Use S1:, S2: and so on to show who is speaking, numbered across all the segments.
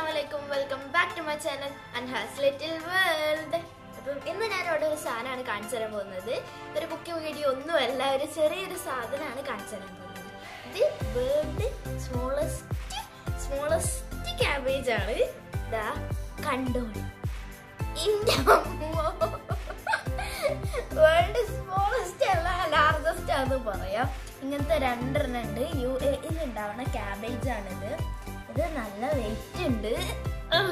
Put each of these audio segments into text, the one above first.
S1: അലൈക്കും welcome back to my channel Anhas little world അപ്പം ഇന്ന് ഞാൻ അവിടെ ഒരു സാധനമാണ് കാണിച്ചു തരാൻ പോകുന്നത് ഒരു കുക്കിംഗ് വീഡിയോ ഒന്നുമല്ല ഒരു ചെറിയൊരു സാധനമാണ് കാണിച്ചു തരാൻ പോകുന്നത് ഇത് വേൾഡ് സ്മോളസ്റ്റ് സ്മോളസ്റ്റ് ക്യാബേജ് ആണ് ഇതാ കണ്ടോളി വേൾഡ് സ്മോളസ്റ്റ് അല്ല ലാർജസ്റ്റ് ആണെന്ന് പറയാം ഇങ്ങനത്തെ രണ്ടെണ്ണം ഉണ്ട് യു എയിൽ ഉണ്ടാവുന്ന ക്യാബേജ് ആണിത് ഇത് നല്ല വെയിറ്റ് ഉണ്ട് ഉഹ്.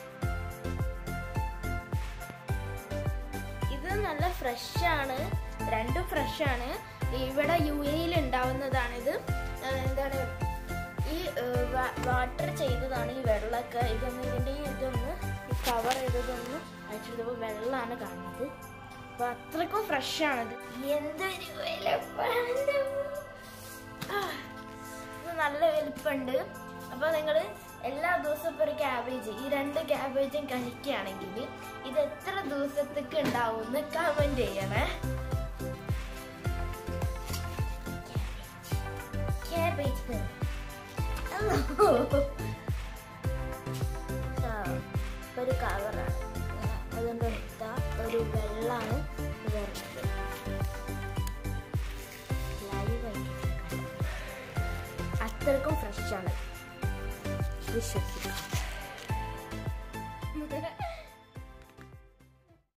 S1: ഇത് നല്ല ഫ്രഷ് ആണ് രണ്ടും ഫ്രഷ് ആണ് ഇവിടെ യു എയിൽ ഉണ്ടാവുന്നതാണിത് ആ, എന്താണ് ഈ വാട്ടർ ചെയ്തതാണ് ഈ വെള്ളമൊക്കെ ഇതൊന്ന് ഇതിൻ്റെ ഈ ഇതൊന്ന് ഈ കവർ ചെയ്തതൊന്ന് അയച്ചെടുത്തപ്പോൾ വെള്ളമാണ് കാണുന്നത് അപ്പൊ അത്രക്കും ഫ്രഷ് ആണത് എന്തൊരു വലുപ്പമാണ് ആ, ഇത് നല്ല വലുപ്പമുണ്ട് അപ്പൊ നിങ്ങൾ എല്ലാ ദിവസവും ഇപ്പൊ ഒരു ക്യാബേജ് ഈ രണ്ട് ക്യാബേജും കഴിക്കുകയാണെങ്കിൽ ഇത് എത്ര ദിവസത്തേക്ക് ഉണ്ടാവും എന്ന് കമന്റ് ചെയ്യണേ ക്യാബേജ് ഒരു കവറാണ് അതുകൊണ്ട് എടുത്ത ഒരു വെള്ളമാണ് ഇത് വരുന്നത് ലൈവായിട്ട് അത്രക്കും ഫ്രഷ് ആണ് വിശ്വസിക്കാം